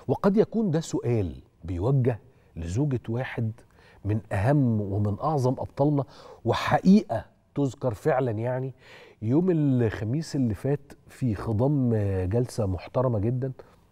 وقد يكون ده سؤال بيوجه لزوجة واحد من أهم ومن أعظم أبطالنا وحقيقة تذكر فعلا يعني يوم الخميس اللي فات في خضم جلسة محترمة جدا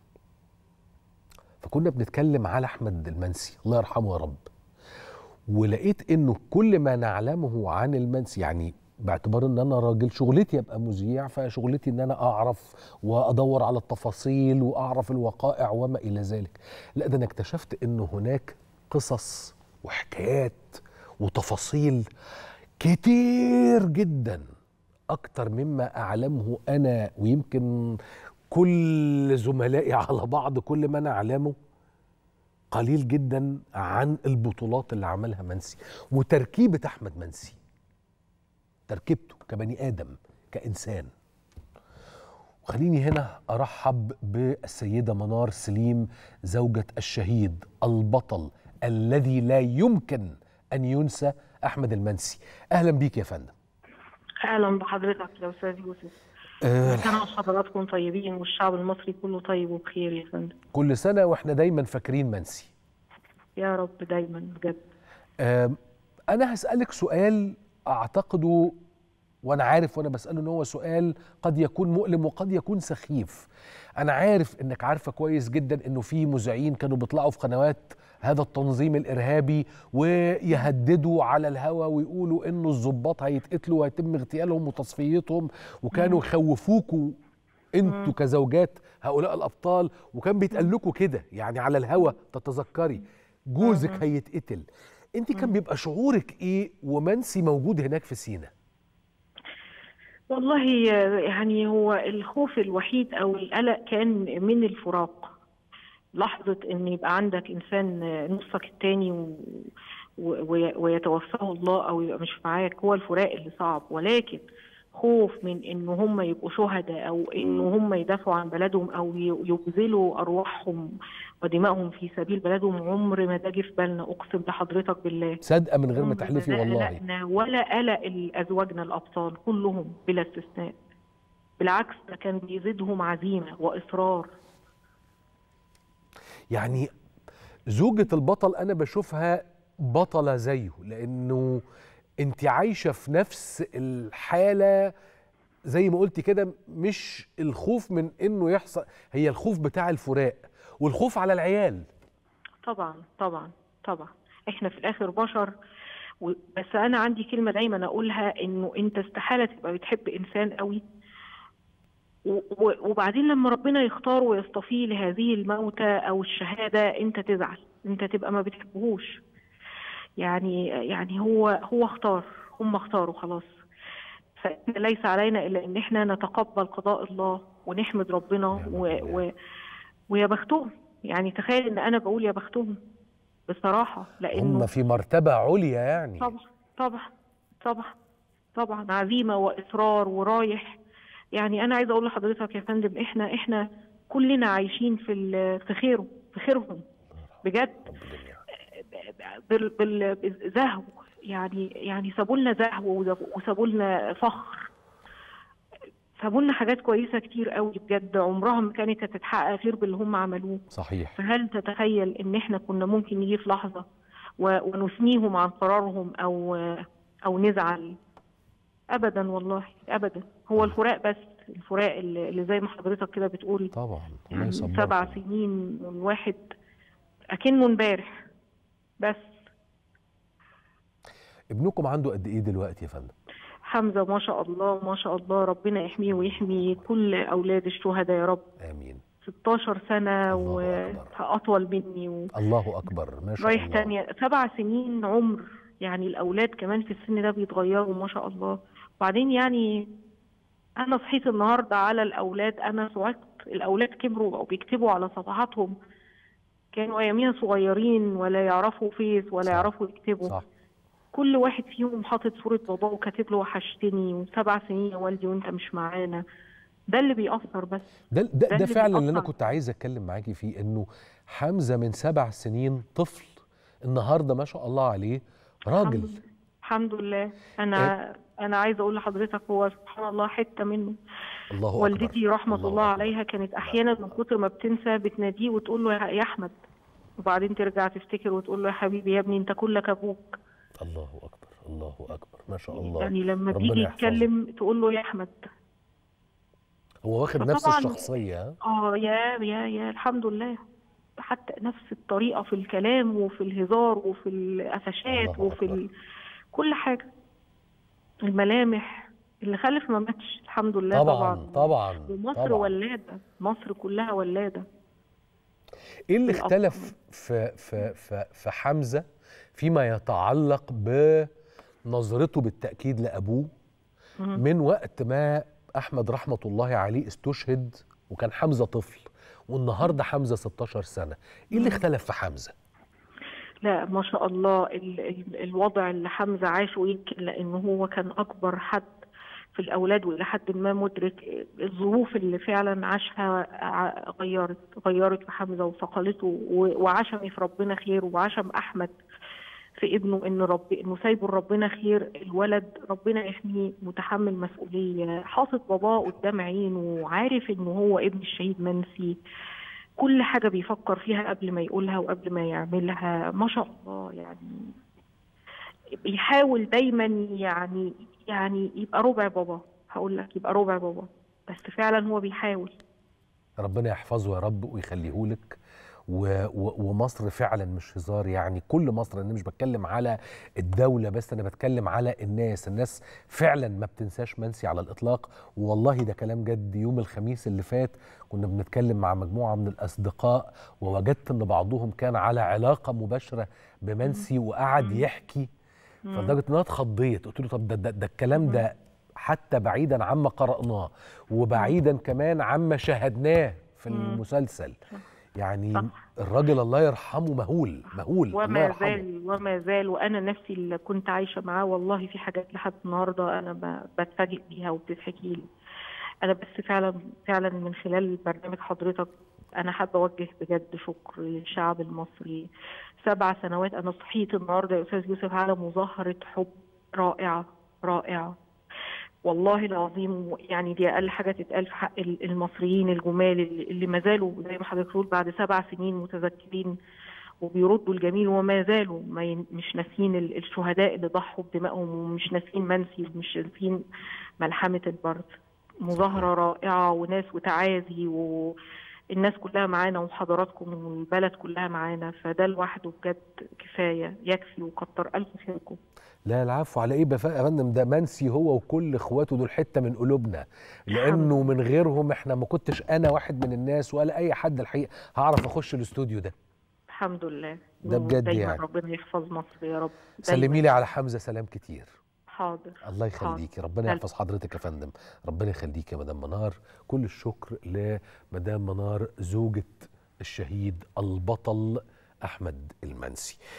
فكنا بنتكلم على أحمد المنسي الله يرحمه يا رب ولقيت انه كل ما نعلمه عن المنسي يعني باعتبار ان انا راجل شغلتي ابقى مذيع فشغلتي ان انا اعرف وادور على التفاصيل واعرف الوقائع وما الى ذلك لا ده انا اكتشفت انه هناك قصص وحكايات وتفاصيل كتير جدا اكتر مما اعلمه انا ويمكن كل زملائي على بعض كل ما نعلمه قليل جدا عن البطولات اللي عملها منسي وتركيبة أحمد منسي تركيبته كبني آدم كإنسان وخليني هنا أرحب بالسيدة منار سليم زوجة الشهيد البطل الذي لا يمكن أن ينسى أحمد المنسي أهلا بيك يا فندم اهلا بحضرتك يا استاذ يوسف أه كان حضراتكم طيبين والشعب المصري كله طيب وبخير يا فندم كل سنة وإحنا دايما فاكرين منسي يا رب دايما بجد أه أنا هسألك سؤال أعتقده وأنا عارف وأنا بسأله إن هو سؤال قد يكون مؤلم وقد يكون سخيف أنا عارف إنك عارفة كويس جدا إنه في مذيعين كانوا بيطلعوا في قنوات هذا التنظيم الارهابي ويهددوا على الهوا ويقولوا انه الضباط هيتقتلوا وهيتم اغتيالهم وتصفيتهم وكانوا يخوفوكوا انتوا كزوجات هؤلاء الابطال وكان بيتقال لكم كده يعني على الهوا تتذكري جوزك هيتقتل انت كان بيبقى شعورك ايه ومنسي موجود هناك في سينا والله يعني هو الخوف الوحيد او القلق كان من الفراق لحظة إن يبقى عندك إنسان نصك التاني و... و... ويتوفاه الله أو يبقى مش معاك هو الفراق اللي صعب ولكن خوف من إن هم يبقوا شهداء أو إن هم يدافعوا عن بلدهم أو يبذلوا أرواحهم ودمائهم في سبيل بلدهم عمر ما ده جه في بالنا أقسم لحضرتك بالله صادقة من غير ما تحلفي والله قلقنا ولا قلق أزواجنا الأبطال كلهم بلا استثناء بالعكس ده كان بيزيدهم عزيمة وإصرار يعني زوجة البطل أنا بشوفها بطلة زيه لأنه أنت عايشة في نفس الحالة زي ما قلت كده مش الخوف من إنه يحصل هي الخوف بتاع الفراق والخوف على العيال طبعا طبعا طبعا احنا في الآخر بشر بس أنا عندي كلمة دايما أقولها إنه أنت استحالة تبقى بتحب إنسان قوي وبعدين لما ربنا يختار ويصطفيه لهذه الموتى او الشهاده انت تزعل انت تبقى ما بتحبهوش يعني يعني هو هو اختار هم اختاروا خلاص فليس علينا الا ان احنا نتقبل قضاء الله ونحمد ربنا و و ويا بختهم يعني تخيل ان انا بقول يا بختهم بصراحه لانه هم في مرتبه عليا يعني طبعا طبعا طبعا طبعا عزيمه واصرار ورايح يعني انا عايزه اقول لحضرتك يا فندم احنا احنا كلنا عايشين في في خيره في خيرهم بجد بال بالزهو يعني يعني سابوا لنا زهو وسابوا لنا فخر سابوا لنا حاجات كويسه كتير قوي بجد عمرها ما كانت هتتحقق غير باللي هم عملوه صحيح فهل تتخيل ان احنا كنا ممكن نيجي في لحظه ونثنيهم عن قرارهم او او نزعل ابدا والله ابدا هو الفراق بس الفراق اللي زي ما حضرتك كده بتقول طبعا يعني سبع سنين الواحد اكنه امبارح بس ابنكم عنده قد ايه دلوقتي يا فندم حمزه ما شاء الله ما شاء الله ربنا يحميه ويحمي كل اولاد الشهداء يا رب امين 16 سنه واطول مني و... الله اكبر ما شاء رايح الله تانية سبع سنين عمر يعني الاولاد كمان في السن ده بيتغيروا ما شاء الله وبعدين يعني انا صحيت النهارده على الاولاد انا صعقت الاولاد كبروا او بيكتبوا على صفحاتهم كانوا اياميها صغيرين ولا يعرفوا فيس ولا صح. يعرفوا يكتبوا صح كل واحد فيهم حاطط صوره باباه وكاتب له وحشتني وسبع سنين يا والدي وانت مش معانا ده اللي بيأثر بس ده ده, ده اللي فعلا اللي انا بيأثر. كنت عايز اتكلم معاكي فيه انه حمزه من سبع سنين طفل النهارده ما شاء الله عليه راجل الحمد لله انا انا عايزه اقول لحضرتك هو سبحان الله حته منه الله اكبر والدتي رحمه الله, الله أكبر. عليها كانت احيانا من كتر ما بتنسى بتناديه وتقول له يا يا احمد وبعدين ترجع تفتكر وتقول له يا حبيبي يا ابني انت كلك ابوك الله اكبر الله اكبر ما شاء الله يعني لما ربنا بيجي يحفظه. يتكلم تقول له يا احمد هو واخد نفس فطبعاً- الشخصيه ها؟ اه يا يا يا الحمد لله حتى نفس الطريقه في الكلام وفي الهزار وفي القفشات الله وفي أكبر. ال... كل حاجه الملامح اللي خلف ما ماتش الحمد لله طبعا طبعا ومصر طبعا ولاده مصر كلها ولاده ايه اللي الأب. اختلف في في في في حمزه فيما يتعلق بنظرته بالتاكيد لابوه مم. من وقت ما احمد رحمه الله عليه استشهد وكان حمزه طفل والنهارده حمزه 16 سنه ايه اللي اختلف في حمزه لا ما شاء الله ال ال الوضع اللي حمزة عاشه يمكن لأنه هو كان أكبر حد في الأولاد وإلى حد ما مدرك الظروف اللي فعلا عاشها ع- غيرت غيرت في حمزة وثقلته و- وعشم في ربنا خير وعشم أحمد في ابنه إن رب إنه سايبه لربنا خير الولد ربنا يحميه متحمل مسؤولية حاطط باباه قدام عينه وعارف إنه هو ابن الشهيد منسي كل حاجة بيفكر فيها قبل ما يقولها وقبل ما يعملها ما شاء الله يعني بيحاول دايما يعني يعني يبقى ربع بابا هقول لك يبقى ربع بابا بس فعلا هو بيحاول ربنا يحفظه يا رب ويخليه لك و و ومصر فعلا مش هزار يعني كل مصر انا مش بتكلم على الدوله بس انا بتكلم على الناس الناس فعلا ما بتنساش منسي على الاطلاق والله ده كلام جد يوم الخميس اللي فات كنا بنتكلم مع مجموعه من الاصدقاء ووجدت ان بعضهم كان على علاقه مباشره بمنسي وقعد يحكي فلدرجه ان انا اتخضيت قلت له طب ده, ده, ده الكلام ده حتى بعيدا عما قرأناه وبعيدا كمان عما شاهدناه في المسلسل يعني صح. الراجل الله يرحمه مهول مهول الله وما يرحمه زال وما زال وانا نفسي اللي كنت عايشه معاه والله في حاجات لحد النهارده انا ب- بتفاجئ بيها وبتتحكي لي انا بس فعلا فعلا من خلال برنامج حضرتك انا حابه اوجه بجد شكر للشعب المصري سبع سنوات انا صحيت النهارده يا استاذ يوسف على مظاهره حب رائعه رائعه والله العظيم يعني دي اقل حاجه تتقال في حق ال- المصريين الجمال اللي اللي ما زالوا زي ما حضرتك بتقول بعد سبع سنين متذكرين وبيردوا الجميل وما زالوا ما ين- مش ناسين ال- الشهداء اللي ضحوا بدمائهم ومش ناسين منسي ومش ناسين ملحمه البرد مظاهره رائعه وناس وتعازي والناس كلها معانا وحضراتكم والبلد كلها معانا فده لوحده بجد كفايه يكفي وكتر الف خيركم لا العفو على ايه بفا- يا فندم ده منسي هو وكل اخواته دول حته من قلوبنا لانه من غيرهم احنا ما كنتش انا واحد من الناس ولا اي حد الحقيقه هعرف اخش الاستوديو ده الحمد لله ده بجد دايما يعني. ربنا يحفظ مصر يا رب سلمي لي على حمزه سلام كتير حاضر الله حاضر. يخليكي ربنا سلام. يحفظ حضرتك يا فندم ربنا يخليكي يا مدام منار كل الشكر لمدام منار زوجة الشهيد البطل أحمد المنسي